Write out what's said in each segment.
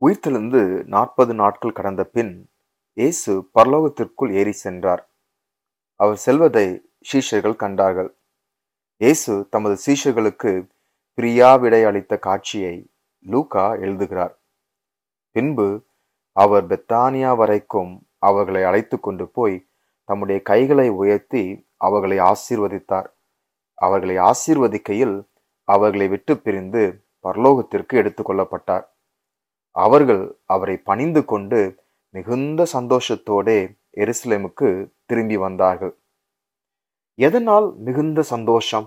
உயிர்த்தெழுந்து நாற்பது நாட்கள் கடந்த பின் இயேசு பரலோகத்திற்குள் ஏறி சென்றார் அவர் செல்வதை சீஷர்கள் கண்டார்கள் இயேசு தமது சீஷர்களுக்கு பிரியாவிடை அளித்த காட்சியை லூகா எழுதுகிறார் பின்பு அவர் பெத்தானியா வரைக்கும் அவர்களை அழைத்து கொண்டு போய் தம்முடைய கைகளை உயர்த்தி அவர்களை ஆசீர்வதித்தார் அவர்களை ஆசீர்வதிக்கையில் அவர்களை விட்டு பிரிந்து பரலோகத்திற்கு எடுத்துக்கொள்ளப்பட்டார் அவர்கள் அவரை பணிந்து கொண்டு மிகுந்த சந்தோஷத்தோடே எருசலேமுக்கு திரும்பி வந்தார்கள் எதனால் மிகுந்த சந்தோஷம்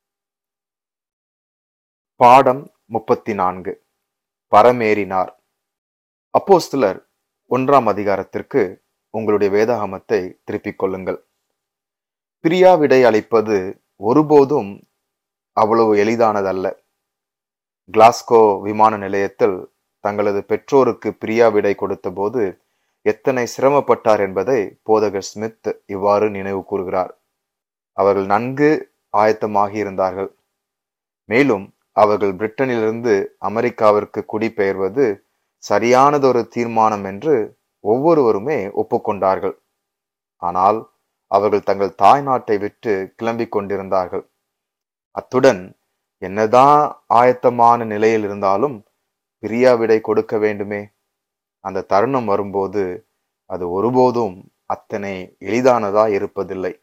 பாடம் முப்பத்தி நான்கு பரமேறினார் அப்போஸ்தலர் ஒன்றாம் அதிகாரத்திற்கு உங்களுடைய வேதாகமத்தை திருப்பிக் கொள்ளுங்கள் பிரியாவிடை அளிப்பது ஒருபோதும் அவ்வளவு எளிதானதல்ல கிளாஸ்கோ விமான நிலையத்தில் தங்களது பெற்றோருக்கு பிரியா விடை கொடுத்தபோது எத்தனை சிரமப்பட்டார் என்பதை போதகர் ஸ்மித் இவ்வாறு நினைவு கூறுகிறார் அவர்கள் நன்கு ஆயத்தமாகி இருந்தார்கள் மேலும் அவர்கள் பிரிட்டனிலிருந்து அமெரிக்காவிற்கு குடிபெயர்வது சரியானதொரு தீர்மானம் என்று ஒவ்வொருவருமே ஒப்புக்கொண்டார்கள் ஆனால் அவர்கள் தங்கள் தாய் நாட்டை விட்டு கிளம்பிக் கொண்டிருந்தார்கள் அத்துடன் என்னதான் ஆயத்தமான நிலையில் இருந்தாலும் பிரியாவிடை கொடுக்க வேண்டுமே அந்த தருணம் வரும்போது அது ஒருபோதும் அத்தனை எளிதானதா இருப்பதில்லை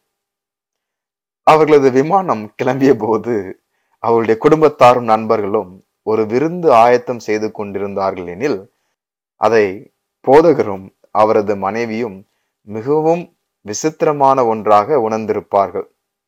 அவர்களது விமானம் கிளம்பிய போது அவருடைய குடும்பத்தாரும் நண்பர்களும் ஒரு விருந்து ஆயத்தம் செய்து கொண்டிருந்தார்கள் எனில் அதை போதகரும் அவரது மனைவியும் மிகவும் விசித்திரமான ஒன்றாக உணர்ந்திருப்பார்கள்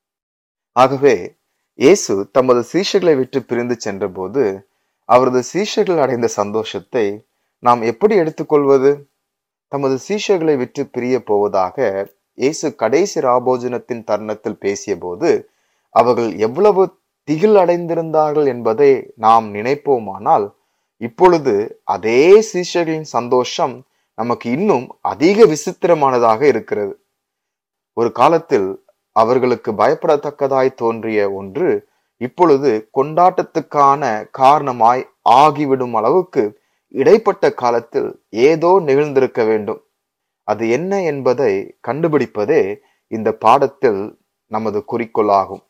ஆகவே இயேசு தமது சீஷர்களை விட்டு பிரிந்து சென்றபோது அவரது சீஷர்கள் அடைந்த சந்தோஷத்தை நாம் எப்படி எடுத்துக்கொள்வது தமது சீஷர்களை விட்டு பிரிய போவதாக இயேசு கடைசி ராபோஜனத்தின் தருணத்தில் பேசியபோது அவர்கள் எவ்வளவு திகில் அடைந்திருந்தார்கள் என்பதை நாம் நினைப்போமானால் இப்பொழுது அதே சீஷர்களின் சந்தோஷம் நமக்கு இன்னும் அதிக விசித்திரமானதாக இருக்கிறது ஒரு காலத்தில் அவர்களுக்கு பயப்படத்தக்கதாய் தோன்றிய ஒன்று இப்பொழுது கொண்டாட்டத்துக்கான காரணமாய் ஆகிவிடும் அளவுக்கு இடைப்பட்ட காலத்தில் ஏதோ நிகழ்ந்திருக்க வேண்டும் அது என்ன என்பதை கண்டுபிடிப்பதே இந்த பாடத்தில் நமது குறிக்கோளாகும்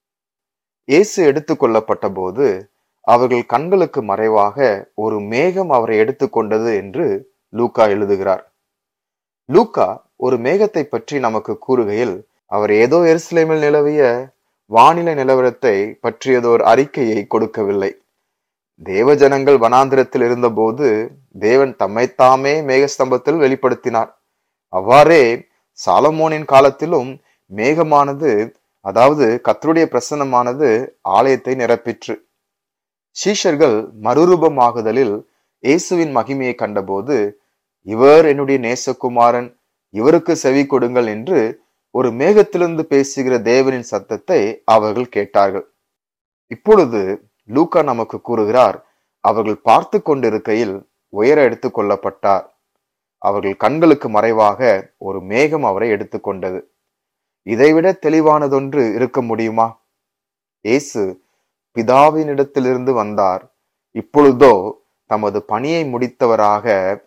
இயேசு எடுத்துக்கொள்ளப்பட்ட போது அவர்கள் கண்களுக்கு மறைவாக ஒரு மேகம் அவரை எடுத்துக்கொண்டது என்று லூக்கா எழுதுகிறார் லூக்கா ஒரு மேகத்தை பற்றி நமக்கு கூறுகையில் அவர் ஏதோ எருசலேமில் நிலவிய வானிலை நிலவரத்தை பற்றியதோர் அறிக்கையை கொடுக்கவில்லை தேவ ஜனங்கள் வனாந்திரத்தில் இருந்தபோது தேவன் தம்மைத்தாமே மேகஸ்தம்பத்தில் வெளிப்படுத்தினார் அவ்வாறே சாலமோனின் காலத்திலும் மேகமானது அதாவது கத்தருடைய பிரசன்னமானது ஆலயத்தை நிரப்பிற்று சீஷர்கள் மறுரூபமாகுதலில் இயேசுவின் மகிமையை கண்டபோது இவர் என்னுடைய நேசகுமாரன் இவருக்கு செவி கொடுங்கள் என்று ஒரு மேகத்திலிருந்து பேசுகிற தேவனின் சத்தத்தை அவர்கள் கேட்டார்கள் இப்பொழுது லூக்கா நமக்கு கூறுகிறார் அவர்கள் பார்த்து கொண்டிருக்கையில் உயர எடுத்துக் கொள்ளப்பட்டார் அவர்கள் கண்களுக்கு மறைவாக ஒரு மேகம் அவரை எடுத்துக்கொண்டது இதைவிட தெளிவானதொன்று இருக்க முடியுமா இயேசு பிதாவினிடத்திலிருந்து வந்தார் இப்பொழுதோ தமது பணியை முடித்தவராக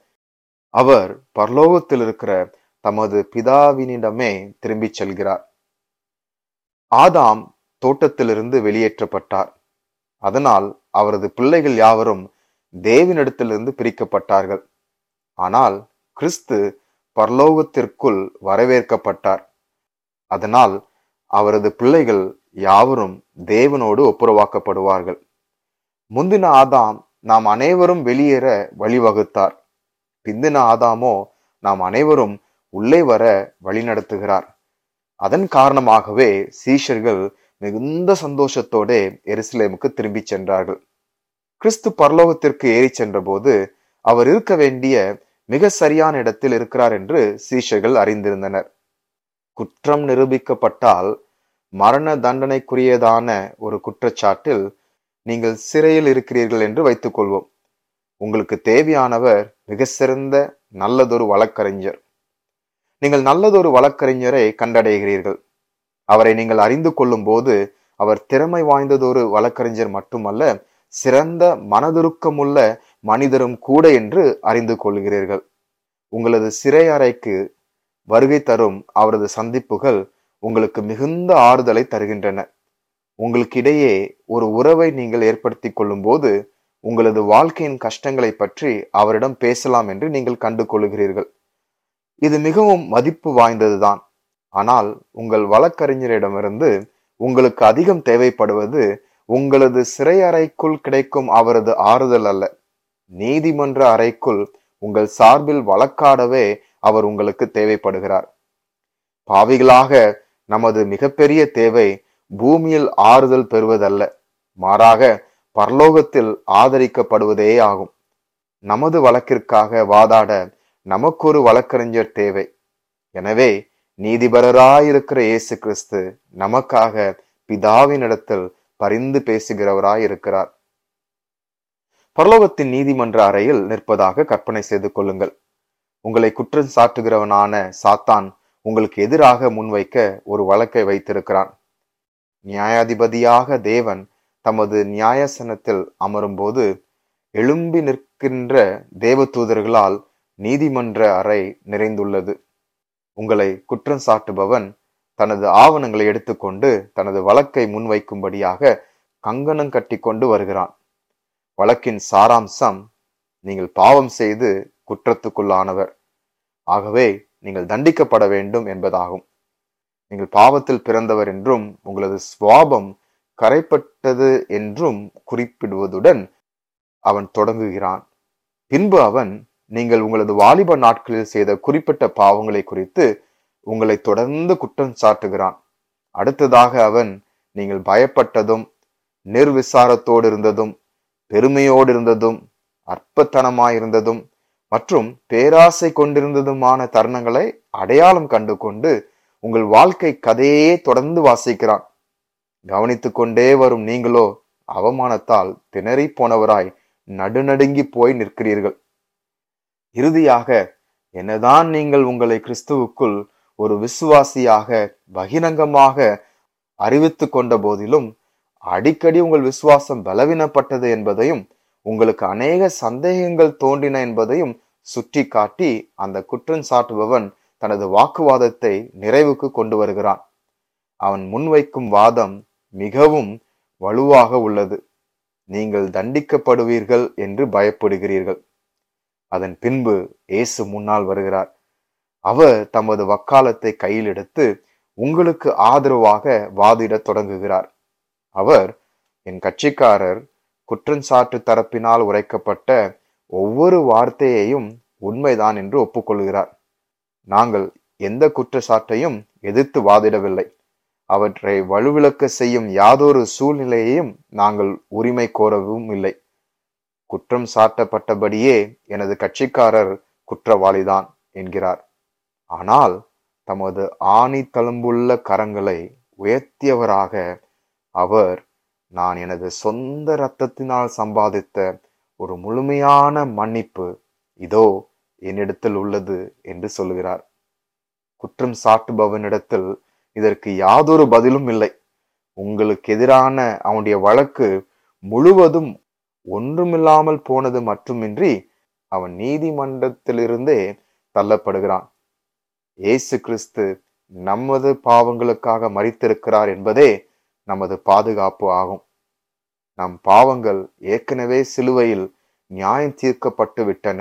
அவர் பரலோகத்தில் இருக்கிற தமது பிதாவினிடமே திரும்பிச் செல்கிறார் ஆதாம் தோட்டத்திலிருந்து வெளியேற்றப்பட்டார் அதனால் அவரது பிள்ளைகள் யாவரும் தேவனிடத்திலிருந்து பிரிக்கப்பட்டார்கள் ஆனால் கிறிஸ்து பரலோகத்திற்குள் வரவேற்கப்பட்டார் அதனால் அவரது பிள்ளைகள் யாவரும் தேவனோடு ஒப்புரவாக்கப்படுவார்கள் முந்தின ஆதாம் நாம் அனைவரும் வெளியேற வழிவகுத்தார் பிந்தின ஆதாமோ நாம் அனைவரும் உள்ளே வர வழிநடத்துகிறார் அதன் காரணமாகவே சீஷர்கள் மிகுந்த சந்தோஷத்தோட எருசலேமுக்கு திரும்பி சென்றார்கள் கிறிஸ்து பரலோகத்திற்கு ஏறி சென்றபோது அவர் இருக்க வேண்டிய மிக சரியான இடத்தில் இருக்கிறார் என்று சீஷர்கள் அறிந்திருந்தனர் குற்றம் நிரூபிக்கப்பட்டால் மரண தண்டனைக்குரியதான ஒரு குற்றச்சாட்டில் நீங்கள் சிறையில் இருக்கிறீர்கள் என்று வைத்துக் கொள்வோம் உங்களுக்கு தேவையானவர் மிக சிறந்த நல்லதொரு வழக்கறிஞர் நீங்கள் நல்லதொரு வழக்கறிஞரை கண்டடைகிறீர்கள் அவரை நீங்கள் அறிந்து கொள்ளும் போது அவர் திறமை வாய்ந்ததொரு வழக்கறிஞர் மட்டுமல்ல சிறந்த மனதுருக்கமுள்ள மனிதரும் கூட என்று அறிந்து கொள்கிறீர்கள் உங்களது சிறை அறைக்கு வருகை தரும் அவரது சந்திப்புகள் உங்களுக்கு மிகுந்த ஆறுதலை தருகின்றன உங்களுக்கிடையே ஒரு உறவை நீங்கள் ஏற்படுத்தி கொள்ளும் போது உங்களது வாழ்க்கையின் கஷ்டங்களை பற்றி அவரிடம் பேசலாம் என்று நீங்கள் கண்டு கொள்கிறீர்கள் இது மிகவும் மதிப்பு வாய்ந்ததுதான் ஆனால் உங்கள் வழக்கறிஞரிடமிருந்து உங்களுக்கு அதிகம் தேவைப்படுவது உங்களது சிறை அறைக்குள் கிடைக்கும் அவரது ஆறுதல் அல்ல நீதிமன்ற அறைக்குள் உங்கள் சார்பில் வழக்காடவே அவர் உங்களுக்கு தேவைப்படுகிறார் பாவிகளாக நமது மிகப்பெரிய தேவை பூமியில் ஆறுதல் பெறுவதல்ல மாறாக பரலோகத்தில் ஆதரிக்கப்படுவதே ஆகும் நமது வழக்கிற்காக வாதாட நமக்கொரு வழக்கறிஞர் தேவை எனவே நீதிபரராயிருக்கிற இயேசு கிறிஸ்து நமக்காக பிதாவினிடத்தில் பரிந்து பேசுகிறவராயிருக்கிறார் பரலோகத்தின் நீதிமன்ற அறையில் நிற்பதாக கற்பனை செய்து கொள்ளுங்கள் உங்களை குற்றம் சாட்டுகிறவனான சாத்தான் உங்களுக்கு எதிராக முன்வைக்க ஒரு வழக்கை வைத்திருக்கிறான் நியாயாதிபதியாக தேவன் தமது நியாயசனத்தில் அமரும்போது எழும்பி நிற்கின்ற தேவதூதர்களால் நீதிமன்ற அறை நிறைந்துள்ளது உங்களை குற்றம் சாட்டுபவன் தனது ஆவணங்களை எடுத்துக்கொண்டு தனது வழக்கை முன்வைக்கும்படியாக கங்கணம் கட்டி கொண்டு வருகிறான் வழக்கின் சாராம்சம் நீங்கள் பாவம் செய்து குற்றத்துக்குள்ளானவர் ஆகவே நீங்கள் தண்டிக்கப்பட வேண்டும் என்பதாகும் நீங்கள் பாவத்தில் பிறந்தவர் என்றும் உங்களது சுவாபம் கரைப்பட்டது என்றும் குறிப்பிடுவதுடன் அவன் தொடங்குகிறான் பின்பு அவன் நீங்கள் உங்களது வாலிப நாட்களில் செய்த குறிப்பிட்ட பாவங்களை குறித்து உங்களை தொடர்ந்து குற்றம் சாட்டுகிறான் அடுத்ததாக அவன் நீங்கள் பயப்பட்டதும் நிர்விசாரத்தோடு இருந்ததும் பெருமையோடு இருந்ததும் அற்பத்தனமாயிருந்ததும் மற்றும் பேராசை கொண்டிருந்ததுமான தருணங்களை அடையாளம் கண்டு கொண்டு உங்கள் வாழ்க்கை கதையே தொடர்ந்து வாசிக்கிறான் கவனித்துக் கொண்டே வரும் நீங்களோ அவமானத்தால் திணறி போனவராய் நடுநடுங்கி போய் நிற்கிறீர்கள் இறுதியாக என்னதான் நீங்கள் உங்களை கிறிஸ்துவுக்குள் ஒரு விசுவாசியாக பகிரங்கமாக அறிவித்து கொண்ட போதிலும் அடிக்கடி உங்கள் விசுவாசம் பலவீனப்பட்டது என்பதையும் உங்களுக்கு அநேக சந்தேகங்கள் தோன்றின என்பதையும் சுட்டி காட்டி அந்த குற்றம் சாட்டுபவன் தனது வாக்குவாதத்தை நிறைவுக்கு கொண்டு வருகிறான் அவன் முன்வைக்கும் வாதம் மிகவும் வலுவாக உள்ளது நீங்கள் தண்டிக்கப்படுவீர்கள் என்று பயப்படுகிறீர்கள் அதன் பின்பு இயேசு முன்னால் வருகிறார் அவர் தமது வக்காலத்தை கையில் எடுத்து உங்களுக்கு ஆதரவாக வாதிடத் தொடங்குகிறார் அவர் என் கட்சிக்காரர் குற்றஞ்சாட்டு தரப்பினால் உரைக்கப்பட்ட ஒவ்வொரு வார்த்தையையும் உண்மைதான் என்று ஒப்புக்கொள்கிறார் நாங்கள் எந்த குற்றச்சாட்டையும் எதிர்த்து வாதிடவில்லை அவற்றை வலுவிளக்க செய்யும் யாதொரு சூழ்நிலையையும் நாங்கள் உரிமை கோரவும் இல்லை குற்றம் சாட்டப்பட்டபடியே எனது கட்சிக்காரர் குற்றவாளிதான் என்கிறார் ஆனால் தமது ஆணி தழும்புள்ள கரங்களை உயர்த்தியவராக அவர் நான் எனது சொந்த இரத்தத்தினால் சம்பாதித்த ஒரு முழுமையான மன்னிப்பு இதோ என்னிடத்தில் உள்ளது என்று சொல்கிறார் குற்றம் சாட்டுபவனிடத்தில் இதற்கு யாதொரு பதிலும் இல்லை உங்களுக்கு எதிரான அவனுடைய வழக்கு முழுவதும் ஒன்றுமில்லாமல் போனது மட்டுமின்றி அவன் நீதிமன்றத்திலிருந்தே தள்ளப்படுகிறான் இயேசு கிறிஸ்து நமது பாவங்களுக்காக மறித்திருக்கிறார் என்பதே நமது பாதுகாப்பு ஆகும் நம் பாவங்கள் ஏற்கனவே சிலுவையில் நியாயம் தீர்க்கப்பட்டு விட்டன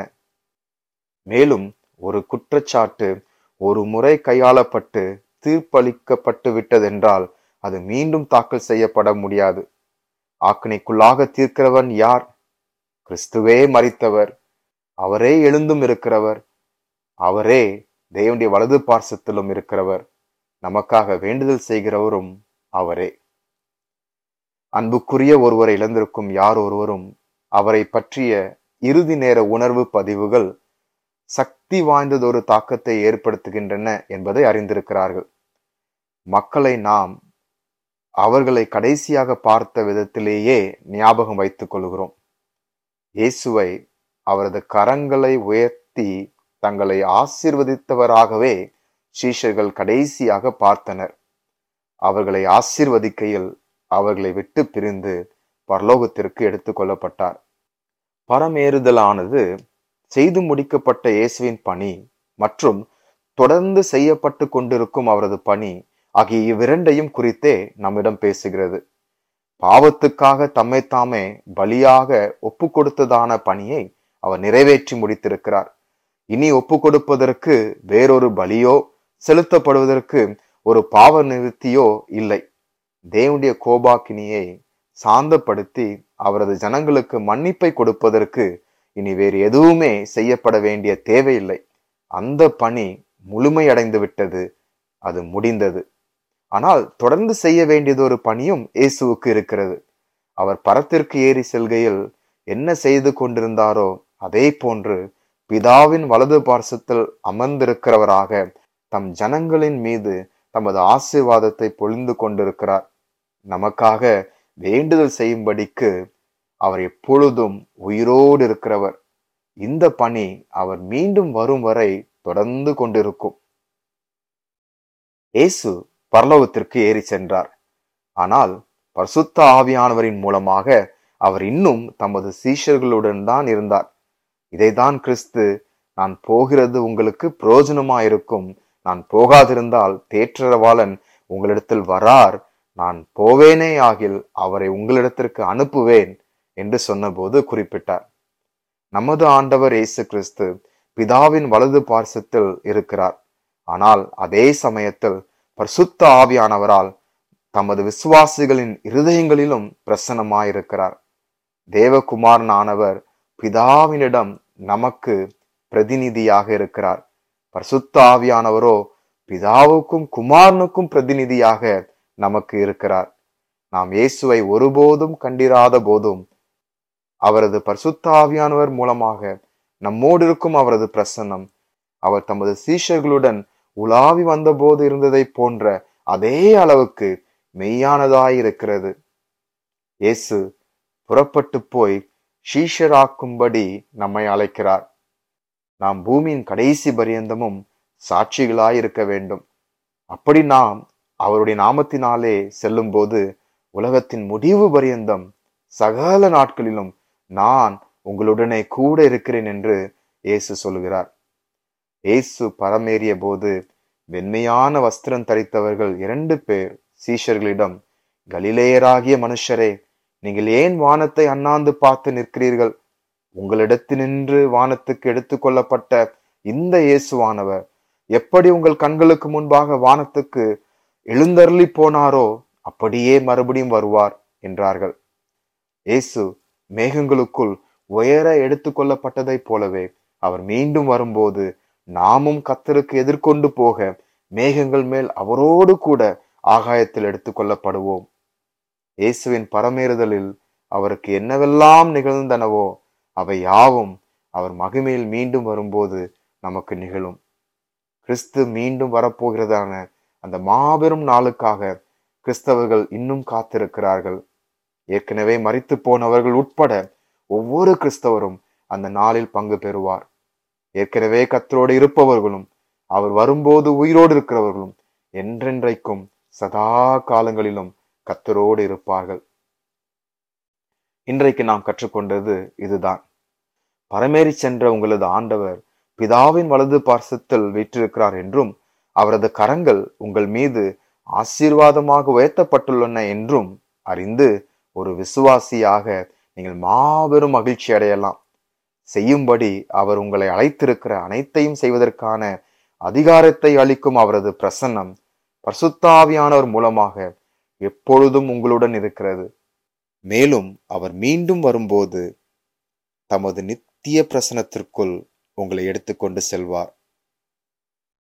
மேலும் ஒரு குற்றச்சாட்டு ஒரு முறை கையாளப்பட்டு தீர்ப்பளிக்கப்பட்டு விட்டதென்றால் அது மீண்டும் தாக்கல் செய்யப்பட முடியாது ஆக்கினைக்குள்ளாக தீர்க்கிறவன் யார் கிறிஸ்துவே மறித்தவர் அவரே எழுந்தும் இருக்கிறவர் அவரே தேவனுடைய வலது பார்சத்திலும் இருக்கிறவர் நமக்காக வேண்டுதல் செய்கிறவரும் அவரே அன்புக்குரிய ஒருவரை இழந்திருக்கும் யார் ஒருவரும் அவரை பற்றிய இறுதி நேர உணர்வு பதிவுகள் சக்தி வாய்ந்ததொரு தாக்கத்தை ஏற்படுத்துகின்றன என்பதை அறிந்திருக்கிறார்கள் மக்களை நாம் அவர்களை கடைசியாக பார்த்த விதத்திலேயே ஞாபகம் வைத்துக் கொள்கிறோம் இயேசுவை அவரது கரங்களை உயர்த்தி தங்களை ஆசிர்வதித்தவராகவே சீஷர்கள் கடைசியாக பார்த்தனர் அவர்களை ஆசிர்வதிக்கையில் அவர்களை விட்டு பிரிந்து பரலோகத்திற்கு எடுத்துக் கொள்ளப்பட்டார் பரமேறுதலானது செய்து முடிக்கப்பட்ட இயேசுவின் பணி மற்றும் தொடர்ந்து செய்யப்பட்டு கொண்டிருக்கும் அவரது பணி ஆகிய இவ்விரண்டையும் குறித்தே நம்மிடம் பேசுகிறது பாவத்துக்காக தம்மை தாமே பலியாக ஒப்பு கொடுத்ததான பணியை அவர் நிறைவேற்றி முடித்திருக்கிறார் இனி ஒப்பு கொடுப்பதற்கு வேறொரு பலியோ செலுத்தப்படுவதற்கு ஒரு பாவ நிவர்த்தியோ இல்லை தேவனுடைய கோபாக்கினியை சாந்தப்படுத்தி அவரது ஜனங்களுக்கு மன்னிப்பை கொடுப்பதற்கு இனி வேறு எதுவுமே செய்யப்பட வேண்டிய தேவையில்லை அந்த பணி முழுமையடைந்து விட்டது அது முடிந்தது ஆனால் தொடர்ந்து செய்ய வேண்டியது ஒரு பணியும் இயேசுவுக்கு இருக்கிறது அவர் பரத்திற்கு ஏறி செல்கையில் என்ன செய்து கொண்டிருந்தாரோ அதே போன்று பிதாவின் வலது பார்சத்தில் அமர்ந்திருக்கிறவராக தம் ஜனங்களின் மீது தமது ஆசீர்வாதத்தை பொழிந்து கொண்டிருக்கிறார் நமக்காக வேண்டுதல் செய்யும்படிக்கு அவர் எப்பொழுதும் உயிரோடு இருக்கிறவர் இந்த பணி அவர் மீண்டும் வரும் வரை தொடர்ந்து கொண்டிருக்கும் இயேசு பரலோகத்திற்கு ஏறி சென்றார் ஆனால் பரிசுத்த ஆவியானவரின் மூலமாக அவர் இன்னும் தமது சீஷர்களுடன் தான் இருந்தார் இதைதான் கிறிஸ்து நான் போகிறது உங்களுக்கு பிரயோஜனமாயிருக்கும் நான் போகாதிருந்தால் தேற்றரவாளன் உங்களிடத்தில் வரார் நான் போவேனே ஆகில் அவரை உங்களிடத்திற்கு அனுப்புவேன் என்று சொன்னபோது குறிப்பிட்டார் நமது ஆண்டவர் இயேசு கிறிஸ்து பிதாவின் வலது பார்சத்தில் இருக்கிறார் ஆனால் அதே சமயத்தில் பரிசுத்த ஆவியானவரால் தமது விசுவாசிகளின் இருதயங்களிலும் பிரசன்னமாயிருக்கிறார் தேவகுமாரன் ஆனவர் பிதாவினிடம் நமக்கு பிரதிநிதியாக இருக்கிறார் பரிசுத்த ஆவியானவரோ பிதாவுக்கும் குமாரனுக்கும் பிரதிநிதியாக நமக்கு இருக்கிறார் நாம் இயேசுவை ஒருபோதும் கண்டிராத போதும் அவரது பரிசுத்த ஆவியானவர் மூலமாக நம்மோடு இருக்கும் அவரது பிரசன்னம் அவர் தமது சீஷர்களுடன் உலாவி வந்தபோது இருந்ததை போன்ற அதே அளவுக்கு மெய்யானதாயிருக்கிறது இயேசு புறப்பட்டு போய் ஷீஷராக்கும்படி நம்மை அழைக்கிறார் நாம் பூமியின் கடைசி பரியந்தமும் சாட்சிகளாய் இருக்க வேண்டும் அப்படி நாம் அவருடைய நாமத்தினாலே செல்லும்போது உலகத்தின் முடிவு பரியந்தம் சகல நாட்களிலும் நான் உங்களுடனே கூட இருக்கிறேன் என்று இயேசு சொல்கிறார் இயேசு பரமேறிய போது வெண்மையான வஸ்திரம் தரித்தவர்கள் இரண்டு பேர் சீஷர்களிடம் கலிலேயராகிய மனுஷரே நீங்கள் ஏன் வானத்தை அண்ணாந்து பார்த்து நிற்கிறீர்கள் உங்களிடத்தினின்று வானத்துக்கு எடுத்துக்கொள்ளப்பட்ட இந்த இயேசுவானவர் எப்படி உங்கள் கண்களுக்கு முன்பாக வானத்துக்கு எழுந்தருளி போனாரோ அப்படியே மறுபடியும் வருவார் என்றார்கள் இயேசு மேகங்களுக்குள் உயர எடுத்துக்கொள்ளப்பட்டதைப் போலவே அவர் மீண்டும் வரும்போது நாமும் கத்தருக்கு எதிர்கொண்டு போக மேகங்கள் மேல் அவரோடு கூட ஆகாயத்தில் எடுத்துக்கொள்ளப்படுவோம் இயேசுவின் பரமேறுதலில் அவருக்கு என்னவெல்லாம் நிகழ்ந்தனவோ அவை யாவும் அவர் மகிமையில் மீண்டும் வரும்போது நமக்கு நிகழும் கிறிஸ்து மீண்டும் வரப்போகிறதான அந்த மாபெரும் நாளுக்காக கிறிஸ்தவர்கள் இன்னும் காத்திருக்கிறார்கள் ஏற்கனவே மறித்து போனவர்கள் உட்பட ஒவ்வொரு கிறிஸ்தவரும் அந்த நாளில் பங்கு பெறுவார் ஏற்கனவே கத்தரோடு இருப்பவர்களும் அவர் வரும்போது உயிரோடு இருக்கிறவர்களும் என்றென்றைக்கும் சதா காலங்களிலும் கத்தரோடு இருப்பார்கள் இன்றைக்கு நாம் கற்றுக்கொண்டது இதுதான் பரமேறி சென்ற உங்களது ஆண்டவர் பிதாவின் வலது பார்சத்தில் வீற்றிருக்கிறார் என்றும் அவரது கரங்கள் உங்கள் மீது ஆசீர்வாதமாக உயர்த்தப்பட்டுள்ளன என்றும் அறிந்து ஒரு விசுவாசியாக நீங்கள் மாபெரும் மகிழ்ச்சி அடையலாம் செய்யும்படி அவர் உங்களை அழைத்திருக்கிற அனைத்தையும் செய்வதற்கான அதிகாரத்தை அளிக்கும் அவரது பிரசன்னம் பர்சுத்தாவியானவர் மூலமாக எப்பொழுதும் உங்களுடன் இருக்கிறது மேலும் அவர் மீண்டும் வரும்போது தமது நித்திய பிரசனத்திற்குள் உங்களை எடுத்துக்கொண்டு செல்வார்